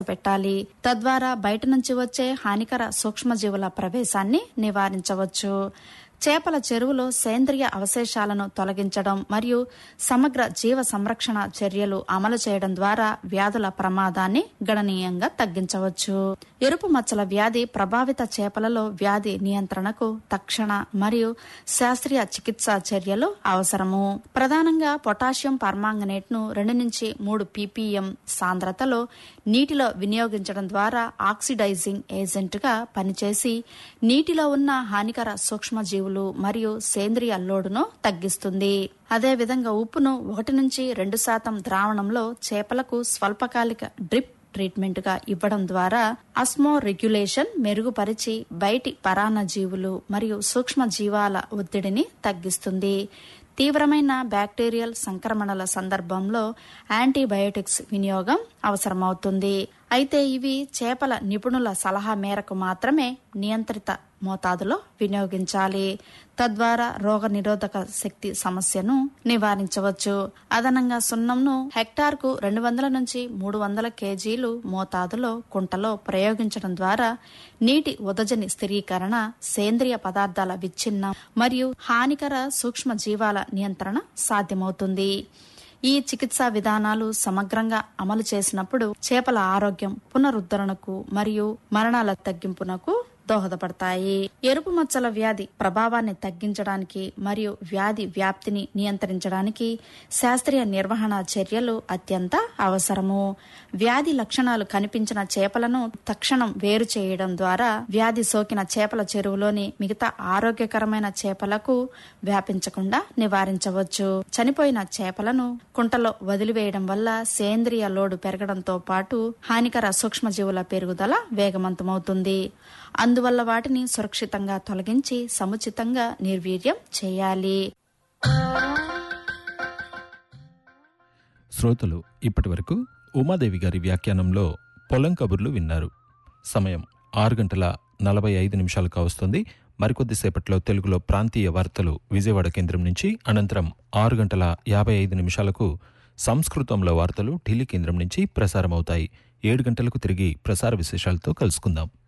పెట్టాలి తద్వారా బయట నుంచి వచ్చే హానికర సూక్ష్మజీవుల ప్రవేశాన్ని నివారించవచ్చు చేపల చెరువులో సేంద్రియ అవశేషాలను తొలగించడం మరియు సమగ్ర జీవ సంరక్షణ చర్యలు అమలు చేయడం ద్వారా వ్యాధుల ప్రమాదాన్ని గణనీయంగా తగ్గించవచ్చు ఎరుపు మచ్చల వ్యాధి ప్రభావిత చేపలలో వ్యాధి నియంత్రణకు తక్షణ మరియు శాస్త్రీయ చికిత్సా చర్యలు అవసరము ప్రధానంగా పొటాషియం పర్మాంగనేట్ ను రెండు నుంచి మూడు పీపీఎం సాంద్రతలో నీటిలో వినియోగించడం ద్వారా ఆక్సిడైజింగ్ ఏజెంట్ గా పనిచేసి నీటిలో ఉన్న హానికర సూక్ష్మజీవులు మరియు సేంద్రియ లోడును తగ్గిస్తుంది అదేవిధంగా ఉప్పును ఒకటి నుంచి రెండు శాతం ద్రావణంలో చేపలకు స్వల్పకాలిక డ్రిప్ ట్రీట్మెంట్ గా ఇవ్వడం ద్వారా అస్మో రెగ్యులేషన్ మెరుగుపరిచి బయటి పరాన్నజీవులు మరియు సూక్ష్మ జీవాల ఒత్తిడిని తగ్గిస్తుంది తీవ్రమైన బ్యాక్టీరియల్ సంక్రమణల సందర్భంలో యాంటీబయోటిక్స్ వినియోగం అవసరమవుతుంది అయితే ఇవి చేపల నిపుణుల సలహా మేరకు మాత్రమే నియంత్రిత మోతాదులో వినియోగించాలి తద్వారా రోగ నిరోధక శక్తి సమస్యను నివారించవచ్చు అదనంగా సున్నంను హెక్టార్కు రెండు వందల నుంచి మూడు వందల కేజీలు మోతాదులో కుంటలో ప్రయోగించడం ద్వారా నీటి ఉదజని స్థిరీకరణ సేంద్రియ పదార్థాల విచ్ఛిన్నం మరియు హానికర సూక్ష్మ జీవాల నియంత్రణ సాధ్యమవుతుంది ఈ చికిత్సా విధానాలు సమగ్రంగా అమలు చేసినప్పుడు చేపల ఆరోగ్యం పునరుద్ధరణకు మరియు మరణాల తగ్గింపునకు దోహదపడతాయి ఎరుపు మచ్చల వ్యాధి ప్రభావాన్ని తగ్గించడానికి మరియు వ్యాధి వ్యాప్తిని నియంత్రించడానికి శాస్త్రీయ నిర్వహణ చర్యలు అత్యంత అవసరము వ్యాధి లక్షణాలు కనిపించిన చేపలను తక్షణం వేరు చేయడం ద్వారా వ్యాధి సోకిన చేపల చెరువులోని మిగతా ఆరోగ్యకరమైన చేపలకు వ్యాపించకుండా నివారించవచ్చు చనిపోయిన చేపలను కుంటలో వదిలివేయడం వల్ల సేంద్రియ లోడు పెరగడంతో పాటు హానికర సూక్ష్మజీవుల పెరుగుదల వేగవంతమవుతుంది అందువల్ల వాటిని సురక్షితంగా తొలగించి సముచితంగా నిర్వీర్యం చేయాలి శ్రోతలు ఇప్పటి వరకు ఉమాదేవి గారి వ్యాఖ్యానంలో పొలం కబుర్లు విన్నారు సమయం ఆరు గంటల నలభై ఐదు నిమిషాలు కావస్తుంది మరికొద్దిసేపట్లో తెలుగులో ప్రాంతీయ వార్తలు విజయవాడ కేంద్రం నుంచి అనంతరం ఆరు గంటల యాభై ఐదు నిమిషాలకు సంస్కృతంలో వార్తలు ఢిల్లీ కేంద్రం నుంచి ప్రసారమవుతాయి ఏడు గంటలకు తిరిగి ప్రసార విశేషాలతో కలుసుకుందాం